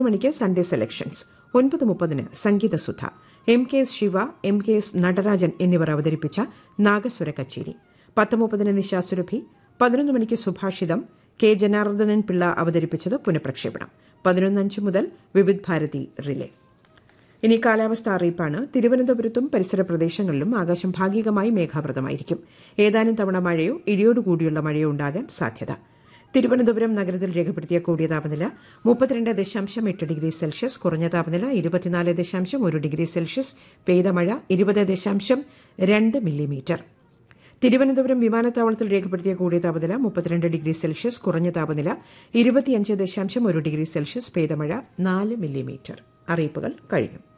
മണിക്ക് Sunday selections ഒൻപത് മുപ്പതിന് സംഗീതസുധ M K S Shiva M K S Natarajan എന്നിവർ അവതരിപ്പിച്ച നാഗസ്വര കച്ചേരി പത്ത് മുപ്പതിന് നിശാസുരഭി പതിനൊന്ന് മണിക്ക് സുഭാഷിതം കെ ജനാർദ്ദനൻ പിള്ള അവതരിപ്പിച്ചത് പുനഃപ്രക്ഷേപണം പതിനൊന്നഞ്ച് മുതൽ വിവിധ് ഭാരതി റിലേ ഇനി കാലാവസ്ഥ അറിയിപ്പാണ് തിരുവനന്തപുരത്തും പരിസര പ്രദേശങ്ങളിലും ആകാശം ഭാഗികമായി മേഘാവൃതമായിരിക്കും ഏതാനും തവണ മഴയോ ഇടിയോടുകൂടിയുള്ള മഴയോ ഉണ്ടാകാൻ സാധ്യത തിരുവനന്തപുരം നഗരത്തിൽ രേഖപ്പെടുത്തിയ കൂടിയ താപനില മുപ്പത്തിരണ്ട് ദശാംശം എട്ട് ഡിഗ്രി സെൽഷ്യസ് കുറഞ്ഞ താപനില ഇരുപത്തിനാല് ദശാംശം ഒരു ഡിഗ്രി സെൽഷ്യസ് പെയ്ത മഴ ഇരുപത് ദശാംശം രണ്ട് മില്ലിമീറ്റർ തിരുവനന്തപുരം വിമാനത്താവളത്തിൽ രേഖപ്പെടുത്തിയ കൂടിയ താപനില മുപ്പത്തിരണ്ട് ഡിഗ്രി സെൽഷ്യസ് കുറഞ്ഞ താപനില ഇരുപത്തിയഞ്ച് ദശാംശം ഒരു ഡിഗ്രി സെൽഷ്യസ് പെയ്ത മഴ നാല് മില്ലിമീറ്റർ അറിയിപ്പുകൾ കഴിഞ്ഞു